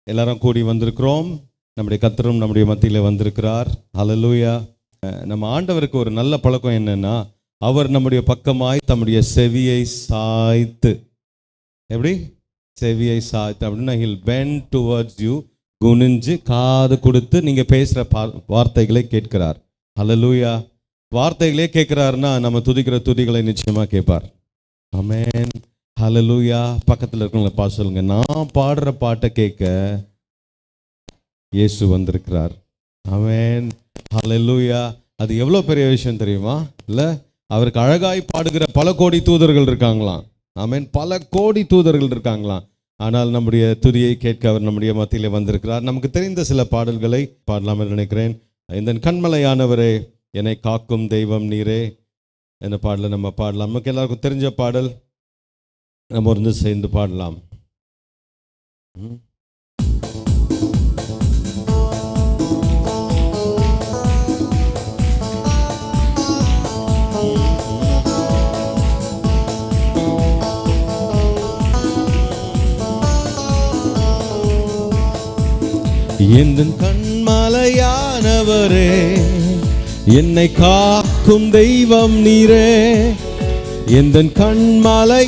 எல்லாரும் கூடி வந்திருக்கிறோம் நம்முடைய கத்தரும் நம்முடைய மத்தியில் வந்திருக்கிறார் ஹalleluya அஹ் நம்ம ஆண்டவருக்கு ஒரு நல்ல பழக்கம் என்னன்னா அவர் நம்முடைய பக்கமாய் தம்முடைய செவியை சாய்த்து எப்படி செவியை சாய்த்து அப்படின்னா ஹில் பென் டுவர்ட்ஸ் யூ குனிஞ்சு காது கொடுத்து நீங்க பேசுற பா- வார்த்தைகளை கேட்கிறார் ஹalleluya வார்த்தைகளே கேட்கிறாருன்னா நம்ம துதிக்கிற துதிகளை நிச்சயமா கேட்பார் ஆமென் ஹalleluya பக்கத்தில் இருக்கவங்களை பார்த்து சொல்லுங்க நான் பாடுற பாட்டை கேட்க இயேசு வந்திருக்கிறார் ஆமென் ஹalleluya அது எவ்வளோ பெரிய விஷயம் தெரியுமா இல்லை அவருக்கு அழகாய் பாடுகிற பல கோடி தூதர்கள் இருக்காங்களாம் ஆமென் பல கோடி தூதர்கள் இருக்காங்களாம் ஆனால் நம்முடைய துதியை கேட்க அவர் நம்முடைய மத்தியிலே வந்திருக்கிறார் நமக்கு தெரிந்த சில பாடல்களை பாடலாம் என்று நினைக்கிறேன் இந்த கண்மலையானவரே என்னை காக்கும் தெய்வம் நீரே என்ற பாடலை நம்ம பாடலாம் நமக்கு எல்லாருக்கும் தெரிஞ்ச பாடல் நம்ம ஒன்று சேர்ந்து பாடலாம் ம். எந்த கண்மலையானவரே என்னை காக்கும் தெய்வம் நீரே எந்த கண்மலை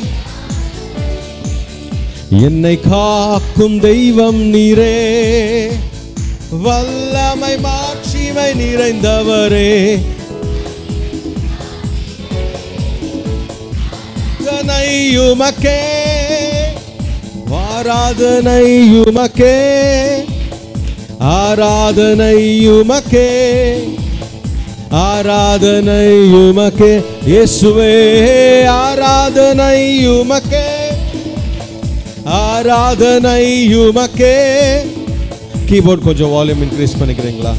என்னை காக்கும் தெய்வம் நீரே வல்லமை மாட்சிமை நிறைந்தவரே ஆராதனையுமக்கே ஆராதனையுமக்கே ஆராதனையுமக்கே ஆராதனையுமக்கே இயேசுவே ஆராதனையுமக்கே ஆராதனையுமக்கே கீபோர்ட் கொஞ்சம் வால்யூம் இன்க்ரீஸ் பண்ணிக்கிறீங்களா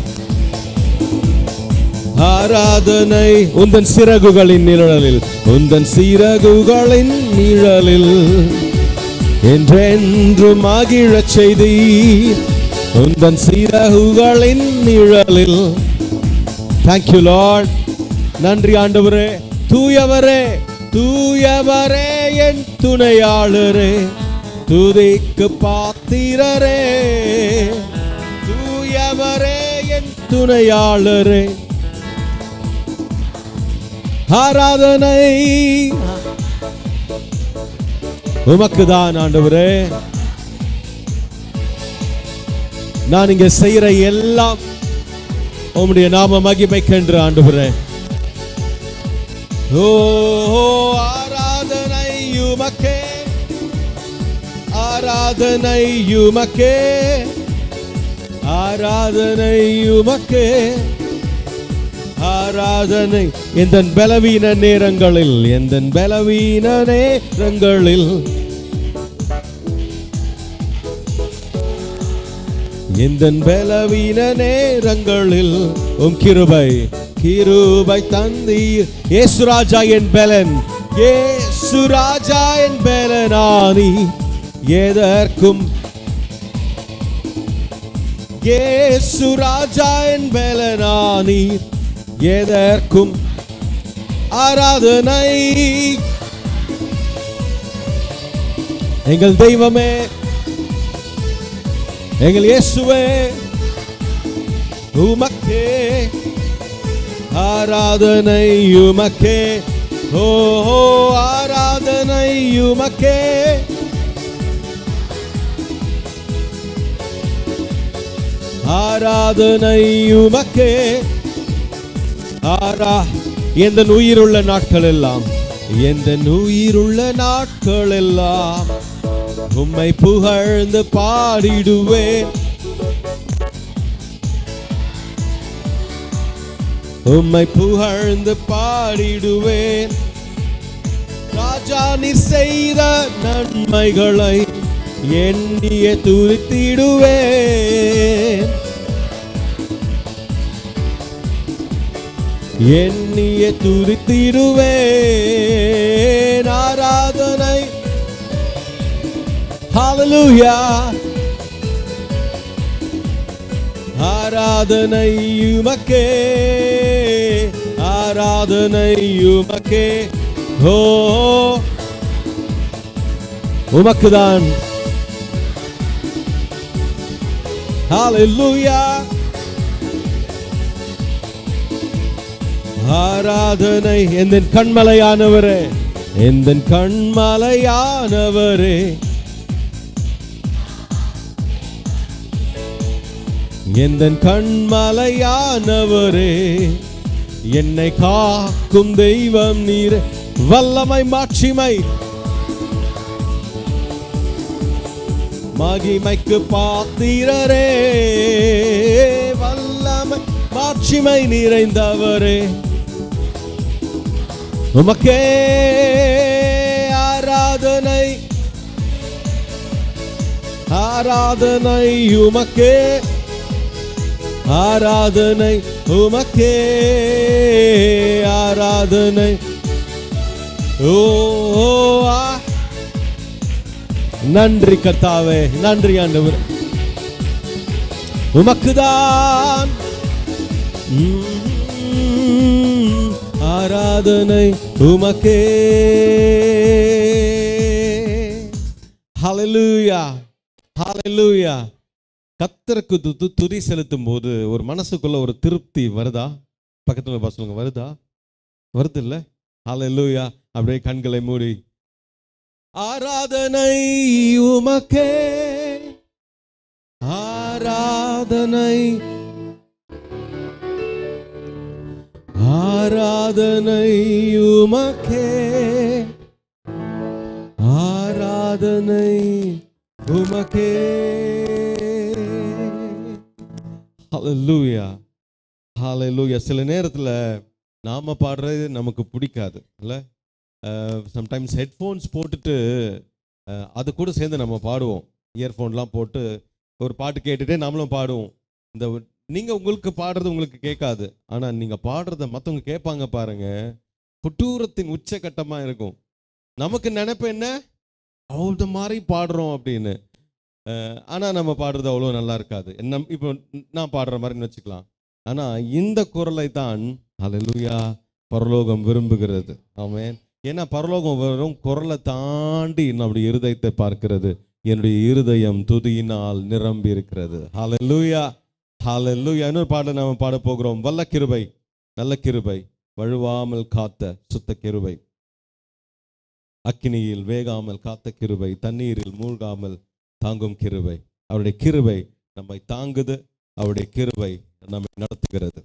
ஆராதனை உந்தன் சிறகுகளின் நிழலில் உந்தன் சிறகுகளின் நிழலில் என்றென்று மகிழச் செய்தீர் உந்தன் சிறகுகளின் நிழலில் தேங்க்யூ லார்ட் நன்றி ஆண்டவரே தூயவரே தூயவரே என் துணையாளரே துதிக்கு பாத்திரரே தூயவரே என் துணையாளரே ஆராதனை உமக்குதான் ஆண்டவரே நான் இங்க செய்யற எல்லாம் உம்முடைய நாம மகிமைக்கென்று ஆண்டவரே ஓ ஆராதனை உமக்கே ஆராதனை உமக்கே ஆராதனை உமக்கே ஆராதனை எந்த பலவீன நேரங்களில் எந்த பலவீன நேரங்களில் எந்த பலவீன நேரங்களில் உம் கிருபை கிருபை தந்தீர் ஏசுராஜா என் பலன் ஏசுராஜா என் பலனானி எதற்கும் ஏசு ராஜா என் பலனானி எதற்கும் ஆராதனை எங்கள் தெய்வமே எங்கள் இயேசுவே உமக்கே ஆராதனை உமக்கே ஓ ஓ, ஆராதனை உமக்கே ஆராதனை உமக்கே ஆரா எந்த உயிருள்ள நாட்கள் எல்லாம் எந்த உயிருள்ள நாட்கள் எல்லாம் உம்மை புகழ்ந்து பாடிடுவேன் உம்மை புகழ்ந்து பாடிடுவேன் ராஜா நீர் செய்த நன்மைகளை எண்ணிய துரித்திடுவேன் எண்ணிய துரித்திடுவேன் ஆராதனை ஹalleluya ஆராதனை உமக்கே ஆராதனை உமக்கே ஓ உமக்குதான் ஹalleluya ஆராதனை எந்த கண்மலையானவரே எந்த கண்மலையானவரே எந்த கண்மலையானவரே என்னை காக்கும் தெய்வம் நீர் வல்லமை மாட்சிமை மகிமைக்கு பாத்திரரே வல்லமை மாட்சிமை நிறைந்தவரே உமக்கே ஆராதனை ஆராதனை உமக்கே ஆராதனை உமக்கே ஆராதனை ஓ ஓ, ஆ. நன்றி கர்த்தாவே நன்றி ஆண்டவர் உமக்குதான் உம், ஆராதனை உமக்கே ஹalleluya ஹalleluya கத்தருக்கு து- து- துதி செலுத்தும் போது ஒரு மனசுக்குள்ள ஒரு திருப்தி வருதா பக்கத்துல பார்த்து சொல்லுங்க வருதா வருது இல்ல ஹalleluya அப்படியே கண்களை மூடி ஆராதனை உமக்கே ஆராதனை ஆராதனை உமக்கே ஆராதனை உமக்கே ஹalleluya ஹalleluya சில நேரத்துல நாம பாடுறது நமக்கு பிடிக்காது இல்ல சம்டைம்ஸ் ஹெட்ஃபோன்ஸ் போட்டுட்டு அஹ், அது கூட சேர்ந்து நம்ம பாடுவோம் இயர்ஃபோன்லாம் போட்டு ஒரு பாட்டு கேட்டுட்டே நம்மளும் பாடுவோம் இந்த நீங்க உங்களுக்கு பாடுறது உங்களுக்கு கேட்காது ஆனா நீங்க பாடுறத மத்தவங்க கேட்பாங்க பாருங்க குட்டூரத்தின் உச்சகட்டமா இருக்கும் நமக்கு நினைப்பு என்ன அவ்வளோ மாதிரி பாடுறோம் அப்படின்னு அஹ், ஆனா நம்ம பாடுறது அவ்வளோ நல்லா இருக்காது என்ன இப்போ நான் பாடுற மாதிரின்னு வச்சுக்கலாம் ஆனா இந்த குரலை தான் ஹalleluya பரலோகம் விரும்புகிறது ஆமென் ஏன்னா பரலோகம் வெறும் குரலை தாண்டி நம்முடைய இருதயத்தை பார்க்கிறது என்னுடைய இருதயம் துதியினால் நிரம்பி இருக்கிறது ஹalleluya ஹalleluya இன்னொரு பாடல் நாம பாட போகிறோம் வல்ல கிருபை நல்ல கிருபை வழுவாமல் காத்த சுத்த கிருபை அக்கினியில் வேகாமல் காத்த கிருபை தண்ணீரில் மூழ்காமல் தாங்கும் கிருபை அவருடைய கிருபை நம்மை தாங்குது அவருடைய கிருபை நம்மை நடத்துகிறது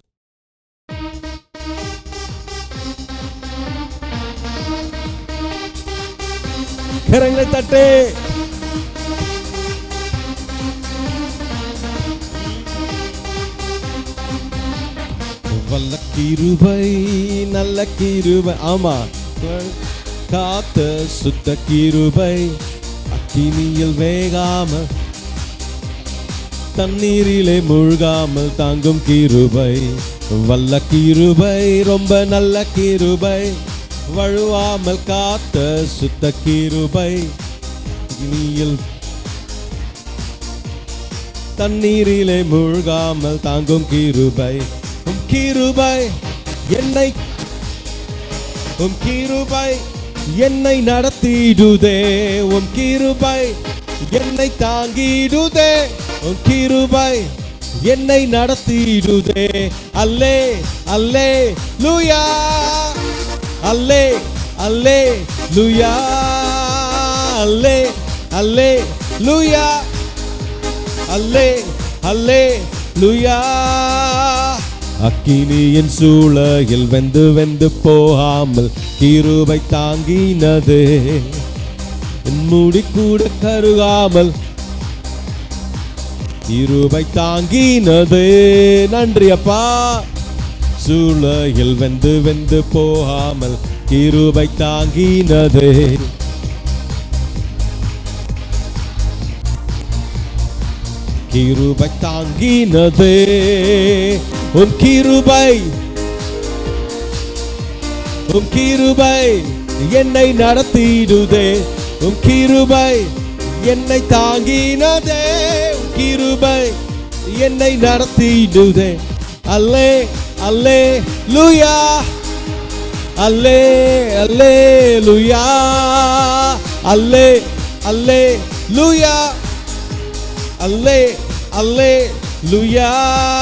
கரங்களை தட்டு வல்ல கிருபை நல்ல கிருபை ஆமா காத்த சுத்த கிருபை அக்கினியில் வேகாமல் தண்ணீரிலே மூழ்காமல் தாங்கும் கிருபை வல்ல கிருபை ரொம்ப நல்ல கிருபை வழுவாமல் காத்த சுத்த கிருபை அக்கினியில் தண்ணீரிலே மூழ்காமல் தாங்கும் கிருபை உம் கிருபை என்னை உம் கிருபை என்னை நடத்திடுதே உம் கிருபை என்னை தாங்கிடுதே உம் கிருபை என்னை நடத்திடுதே அல்லே அல்லே லூயா அல்லே அல்லே லூயா அல்லே அல்லே லூயா அல்லே அல்லே லுயா அக்கினியின் சூளையில் வெந்து வெந்து போகாமல் கிருபை தாங்கினது என் முடி கூட கருகாமல் கிருபை தாங்கினது நன்றி அப்பா சூளையில் வெந்து வெந்து போகாமல் கிருபை தாங்கினது கிருபை தாங்கினது உன் கிருபை உன் கிருபை என்னை நடத்திடுதே உன் கிருபை என்னை தாங்கினதே உன் கிருபை என்னை நடத்திடுதே அல்லே அல்லே லூயா அல்லே அல்லே லூயா அல்லே அல்லே லூயா அல்லே அல்லே லுயா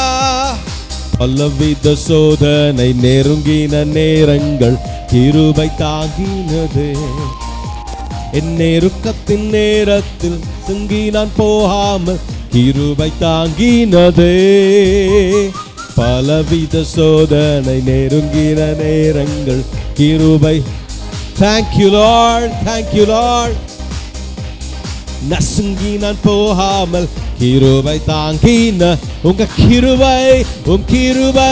பலவித சோதனை நெருங்கின நேரங்கள் கிருபை தாங்கினது என் நெருக்கத்தின் நேரத்தில் சிங்கி நான் போகாமல் கிருபை தாங்கினதே பலவித சோதனை நெருங்கின நேரங்கள் கிருபை தேங்க்யூ லார்ட் தேங்க்யூ லார்ட் நசுங்கி நான் போகாமல் கிருபை தாங்கின உங்க கிருபை உன் கிருபை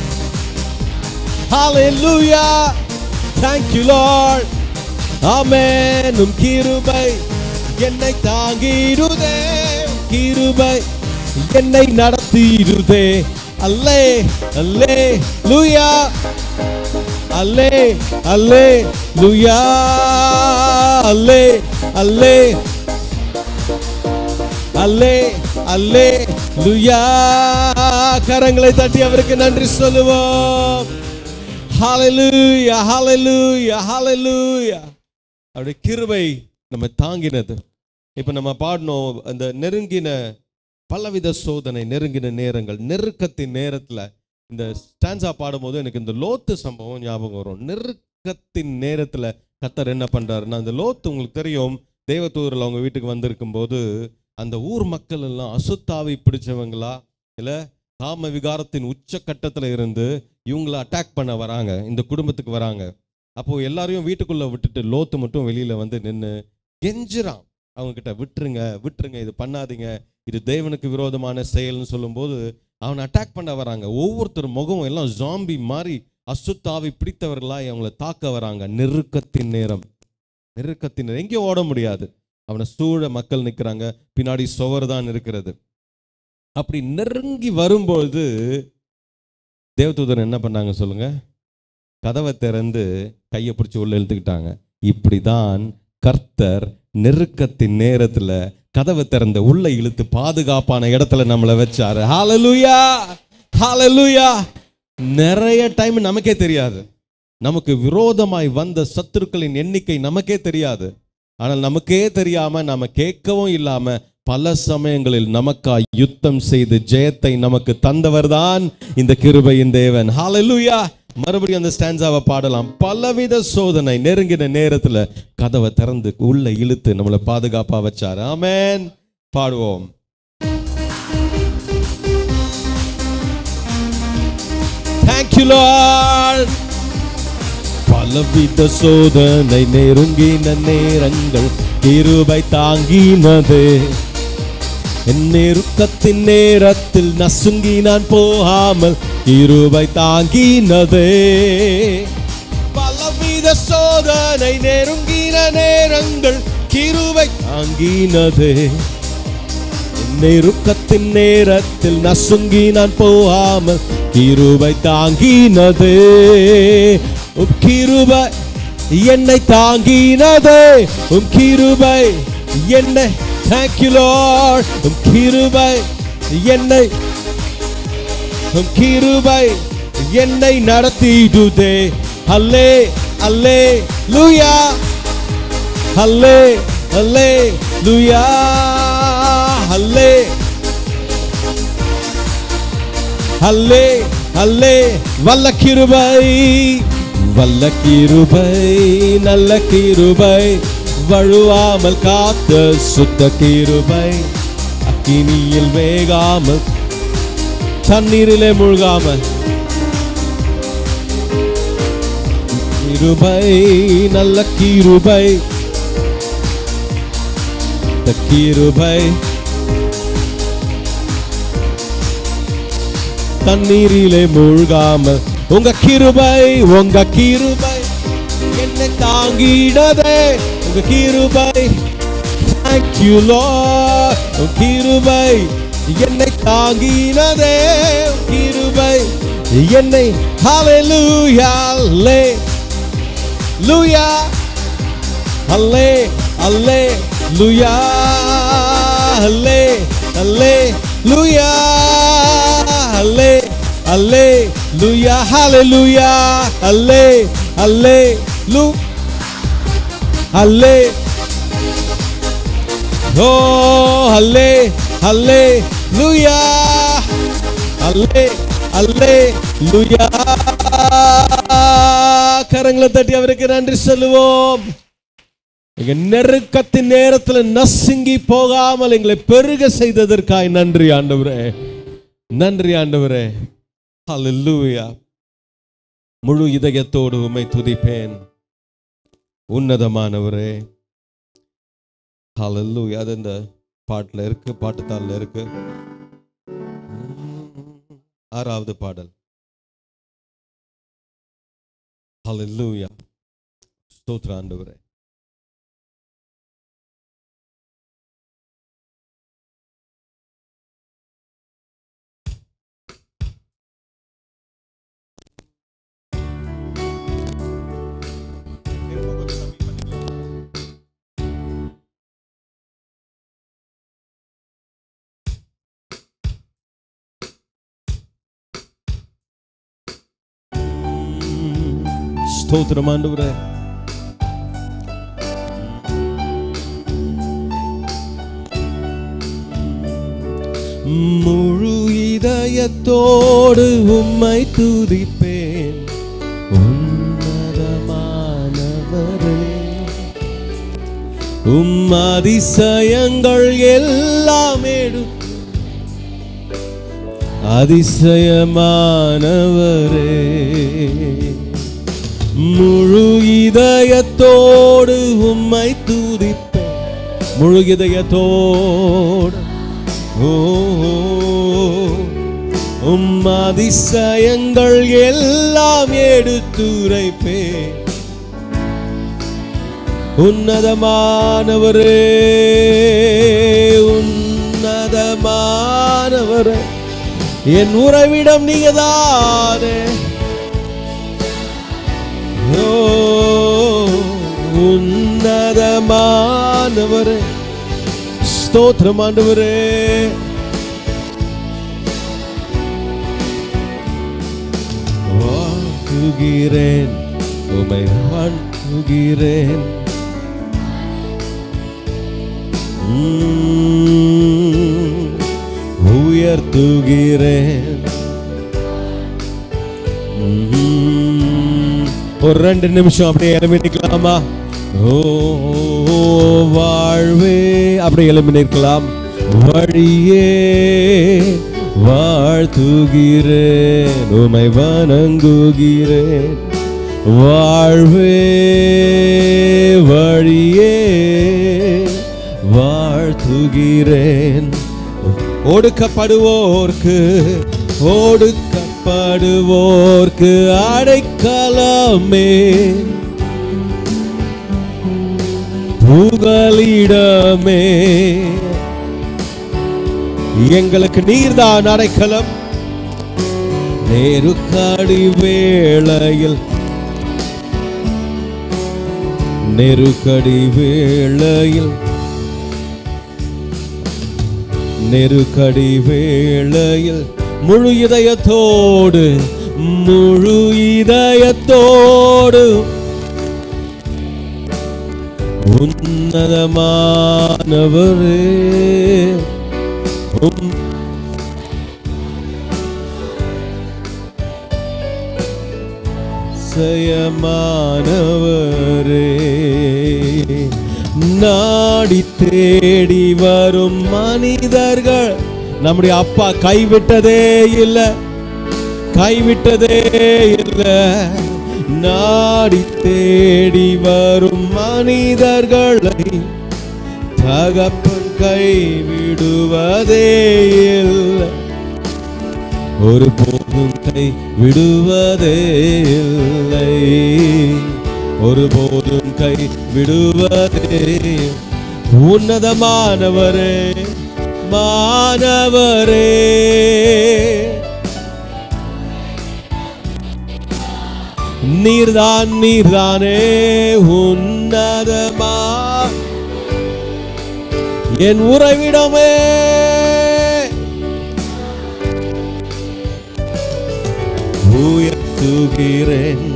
Hallelujah Thank you Lord ஆமென் உம் கிருபை என்னை தாங்கிடுதே உம் கிருபை என்னை நடத்திடுதே அல்லே அல்லே லூயா அல்லே அல்லே லூயா அல்லே அல்லே அல்லே அல்லே லுயா கரங்களை தட்டி அவருக்கு நன்றி சொல்லுவோம் ஹalleluya ஹalleluya ஹalleluya அவருடைய கிருபை நம்ம தாங்கினது இப்ப நம்ம பாடணும் அந்த நெருங்கின பலவித சோதனை நெருங்கின நேரங்கள் நெருக்கத்தின் நேரத்துல இந்த ஸ்டான்ஸா பாடும்போது எனக்கு இந்த லோத்து சம்பவம் ஞாபகம் வரும் நெருக்கத்தின் நேரத்துல கத்தர் என்ன பண்றாருன்னா அந்த லோத்து உங்களுக்கு தெரியும் தேவதூரில் அவங்க வீட்டுக்கு வந்திருக்கும் போது அந்த ஊர் மக்கள் எல்லாம் அசுத்தாவி பிடிச்சவங்களா இல்ல காம விகாரத்தின் உச்சக்கட்டத்துல இருந்து இவங்கள அட்டாக் பண்ண வராங்க இந்த குடும்பத்துக்கு வராங்க அப்போ எல்லாரையும் வீட்டுக்குள்ள விட்டுட்டு லோத்து மட்டும் வெளியில வந்து நின்று கெஞ்சுறான் அவங்க கிட்ட விட்டுருங்க விட்டுருங்க இது பண்ணாதீங்க இது தேவனுக்கு விரோதமான செயல்னு சொல்லும்போது அவனை அட்டாக் பண்ண வராங்க ஒவ்வொருத்தர் முகம் எல்லாம் ஜாம்பி மாதிரி அசுத்தாவி பிடித்தவர்களா அவங்கள தாக்க வராங்க நெருக்கத்தின் நேரம் நெருக்கத்தின் நேரம் எங்கேயும் ஓட முடியாது அவனை சூழ மக்கள் நிற்கிறாங்க பின்னாடி சுவர் தான் இருக்கிறது அப்படி நெருங்கி வரும்பொழுது தேவதூதன் என்ன பண்ணாங்க சொல்லுங்க கதவை திறந்து கையை பிடிச்சி உள்ள இழுத்துக்கிட்டாங்க இப்படிதான் கர்த்தர் நெருக்கத்தின் நேரத்துல கதவை திறந்து உள்ள இழுத்து பாதுகாப்பான இடத்துல நம்மளை வச்சாரு ஹalleluya ஹalleluya நிறைய டைம் நமக்கே தெரியாது நமக்கு விரோதமாய் வந்த சத்துருக்களின் எண்ணிக்கை நமக்கே தெரியாது ஆனால் நமக்கே தெரியாம நாம கேட்கவும் இல்லாம பல சமயங்களில் நமக்காய் யுத்தம் செய்து ஜெயத்தை நமக்கு தந்தவர்தான் இந்த கிருபையின் தேவன் ஹalleluya மறுபடியும் அந்த ஸ்டான்ஸாவை பாடலாம் பலவித சோதனை நெருங்கின நேரத்துல கதவை திறந்து உள்ள இழுத்து நம்மளை பாதுகாப்பா வச்சாரு ஆமென் பாடுவோம் Thank you Lord பலவித சோதனை நெருங்கின நேரங்கள் கிருபை தாங்கினது என் நெருக்கத்தின் நேரத்தில் நசுங்கி நான் போகாமல் கிருபை தாங்கினதே பலவித சோதனை நெருங்கின நேரங்கள் கிருபை தாங்கினதே என் நெருக்கத்தின் நேரத்தில் நசுங்கி நான் போகாமல் கிருபை தாங்கினதே உம் கிருபை என்னை தாங்கினதே உம் கிருபை என்னை Thank you Lord உம் கிருபை என்னை உம் கிருபை என்னை நடத்திடுதே அல்லே அல்லே லூயா அல்லே அல்லே லூயா அல்லே அல்லே அல்லே வல்ல கிருபை வல்ல கிருபை நல்ல கிருபை வழுவாமல் காத்த சுத்த கிருபை அக்கினியில் வேகாமல் தண்ணீரிலே முழுகாமல் கிருபை நல்ல கிருபை இந்த கிருபை தண்ணீரிலே மூழ்காமல் உங்க கிருபை உங்க கிருபை என்னை தாங்கிடதே உங்க கிருபை Thank you Lord உங்க கிருபை என்னை தாங்கினதே உங்க கிருபை என்னை Hallelujah Hallelujah அல்லே அல்லே லுயா அல்லே அல்லே லுயா அல்லே அல்லே லுயா ஹalleluya அல்லே அல்லே லு அல்லே ஓ அல்லே அல்லே லுயா அல்லே அல்லே லுயா கரங்களை தட்டி அவருக்கு நன்றி சொல்லுவோம் எங்க நெருக்கத்தின் நேரத்துல நசுங்கி போகாமல் எங்களை பெருக செய்ததற்காய் நன்றி ஆண்டவரே நன்றி ஆண்டவரே ஹalleluya முழு இதயத்தோடு உம்மை துதிப்பேன் உன்னதமானவரே ஹalleluya அது இந்த பாட்டுல இருக்கு பாட்டுத்தாள்ல இருக்கு ஆறாவது பாடல் ஹalleluya ஸ்தோத்திர ஆண்டவரே ஸ்தோத்திரம் ஆண்டவரே முழு இதயத்தோடு உம்மை துதிப்பேன் உன்னதமானவரே உம் அதிசயங்கள் எல்லாம் எடுத்து அதிசயமானவரே முழு இதயத்தோடு உம்மை துதிப்பேன் முழு இதயத்தோடு ஓ உம் அதிசயங்கள் எல்லாம் எடுத்துரைப்பேன் உன்னதமானவரே உன்னதமானவரே என் உறவிடம் நீங்கதானே ஓ உன்னதமானவரே ஸ்தோத்திரம் ஆண்டவரே வாழ்த்துகிறேன் உமை வாழ்த்துகிறேன் உம், உயர்த்துகிறேன் உம், ஒரு ரெண்டு நிமிஷம் அப்படியே எழுப்பி நிற்கலாமா ஓ வாழ்வே அப்படியே எழுப்பி நிற்கலாம் வழியே வாழ்த்துகிறேன் உமை வணங்குகிறேன் வாழ்வே வழியே வாழ்த்துகிறேன் ஒடுக்கப்படுவோர்க்கு ஒடுக்கப்படுவோர்க்கு அடைக்கலமே புகலிடமே எங்களுக்கு நீர்தான் அடைக்கலம் நெருக்கடி வேளையில் நெருக்கடி வேளையில் நெருக்கடி வேளையில் முழு இதயத்தோடு முழு இதயத்தோடு உன்னதமானவரே உம் ஜெயமானவரே நாடி தேடி வரும் மனிதர்கள் நம்முடைய அப்பா கைவிட்டதே இல்லை கைவிட்டதே இல்லை நாடி தேடி வரும் மனிதர்களை தகப்பன் கைவிடுவதே இல்லை ஒரு போதும் கை விடுவதே இல்லை ஒரு போதும் கை விடுவதே உன்னதமானவரே மாணவரே நீர்தான் நீர்தானே உன்னதமா என் உறைவிடமே உயர்த்துகிறேன்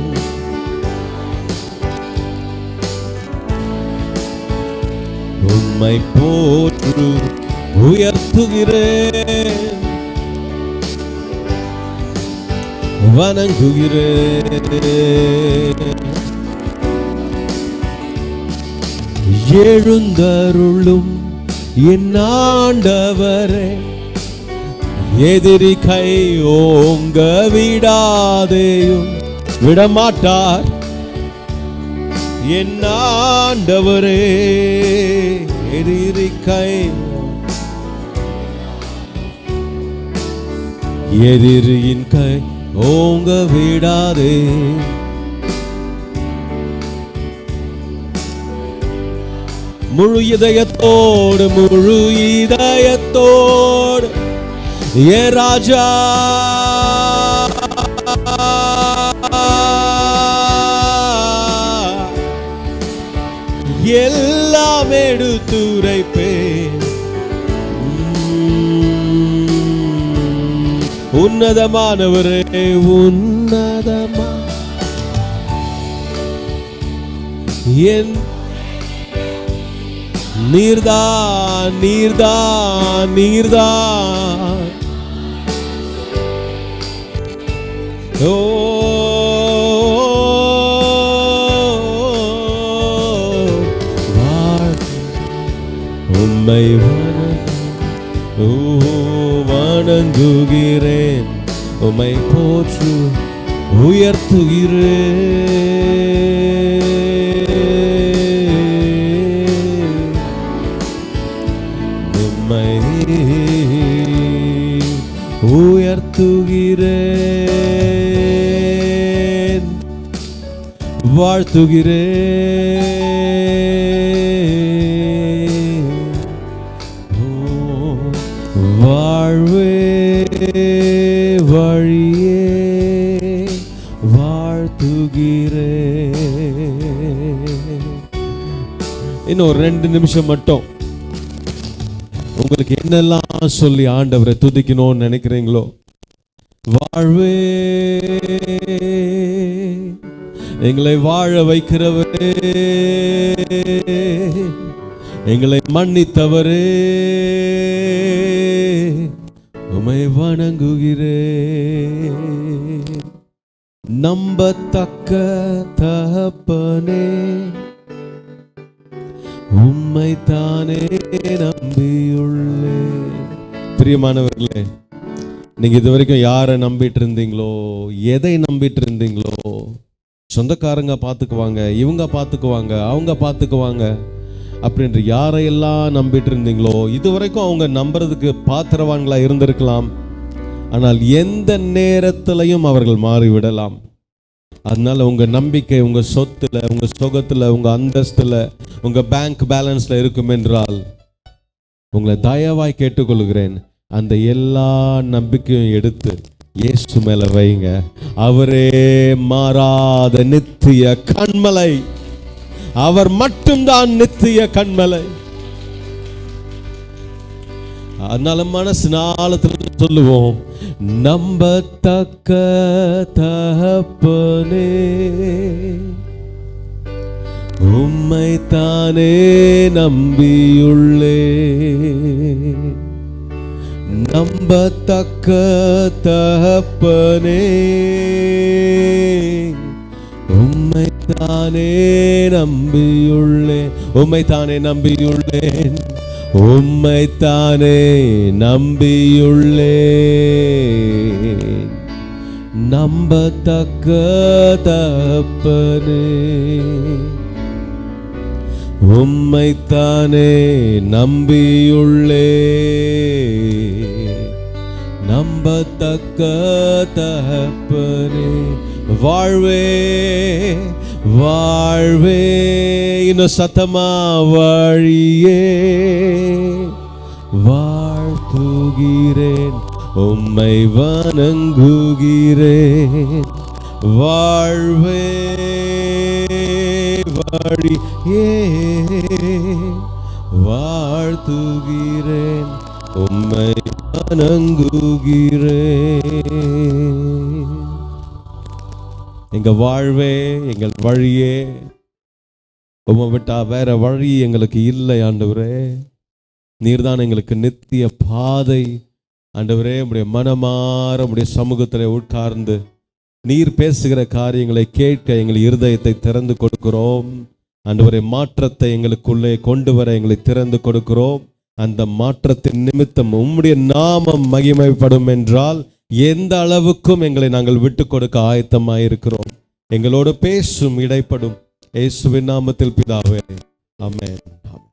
உம்மை போற்று உயர்த்துகிறேன் வணங்குகிறேன் எழுந்தருளும் என் ஆண்டவரே எதிரி கை ஓங்க விடாதேயும் விடமாட்டார் என் ஆண்டவரே எதிரி கை எதிரியின் கை ஓங்க விடாதே முழு இதயத்தோடு முழு இதயத்தோடு ஏ ராஜா எல்லாம் எடுத்துரைப்பேன் உன்னதமானவரே உன்னதமா என் நீர்தான் நீர்தான் நீர்தான் ஓ வாழ் உம்மை வணங்கு- ஓ, வணங்குகிறேன் உம்மை போற்று உயர்த்துகிறேன் உம்மை உயர்த்துகிறேன் வாழ்த்துகிறேன் ஓ, வாழ்வே வழியே வாழ்த்துகிறேன் இன்னும் ஒரு ரெண்டு நிமிஷம் மட்டும் உங்களுக்கு என்னெல்லாம் சொல்லி ஆண்டவரை துதிக்கணும்னு நினைக்கிறீங்களோ வாழ்வே எங்களை வாழ வைக்கிறவரே எங்களை மன்னித்தவரே உமை வணங்குகிறேன் நம்பத்தக்க தகப்பனே உம்மை தானே நம்பியுள்ளேன் பிரியமானவர்களே நீங்க இது வரைக்கும் யாரை நம்பிட்டு இருந்தீங்களோ எதை நம்பிட்டு இருந்தீங்களோ சொந்தக்காரங்க பார்த்துக்குவாங்க இவங்க பார்த்துக்குவாங்க அவங்க பார்த்துக்குவாங்க அப்படின்ற யாரையெல்லாம் நம்பிட்டு இருந்தீங்களோ இது வரைக்கும் அவங்க நம்புறதுக்கு பாத்திரவான்களா இருந்திருக்கலாம் ஆனால் எந்த நேரத்திலையும் அவர்கள் மாறிவிடலாம் அதனால உங்க நம்பிக்கை உங்க சொத்துல உங்க சுகத்துல உங்க அந்தஸ்துல உங்க பேங்க் பேலன்ஸ்ல இருக்கும் என்றால் உங்களை தயவாய் கேட்டுக்கொள்கிறேன் அந்த எல்லா நம்பிக்கையும் எடுத்து இயேசு மேல வைங்க அவரே மாறாத நித்திய கண்மலை அவர் மட்டும்தான் நித்திய கண்மலை அதனால மனசு நாளத்துல சொல்லுவோம் நம்பத்தக்க தகப்பனே உம்மை தானே நம்பியுள்ளே நம்பத்தக்க தகப்பனே உம்மை தானே நம்பியுள்ளேன் உம்மை தானே நம்பியுள்ளேன் உம்மை தானே நம்பியுள்ளேன் நம்பத்தக்க தகப்பனே உம்மைத்தானே நம்பியுள்ளே நம்பத்தக்க தகப்பனே வாழ்வே வாழ்வே இன்னும் சத்தமா வழியே வாழ்த்துகிறேன் உம்மை வணங்குகிறேன் வாழ்வே வழியே வாழ்த்துகிறேன் உம்மை வணங்குகிறேன் எங்க வாழ்வே எங்கள் வழியே உம்மை விட்டா வேற வழி எங்களுக்கு இல்லை ஆண்டவரே நீர்தான் எங்களுக்கு நித்திய பாதை ஆண்டவரே உடைய மனமாற உடைய சமூகத்தில் உட்கார்ந்து நீர் பேசுகிற காரியங்களை கேட்க எங்கள் இருதயத்தை திறந்து கொடுக்கிறோம் ஆண்டவரே மாற்றத்தை எங்களுக்குள்ளே கொண்டு வர எங்களை திறந்து கொடுக்கிறோம் அந்த மாற்றத்தின் நிமித்தம் உம்முடைய நாமம் மகிமைப்படும் என்றால் எந்த அளவுக்கும் எங்களை நாங்கள் விட்டு கொடுக்க ஆயத்தமாயிருக்கிறோம் எங்களோடு பேசும் இடைப்படும் இயேசுவின் நாமத்தில் பிதாவே ஆமென் ஆமென்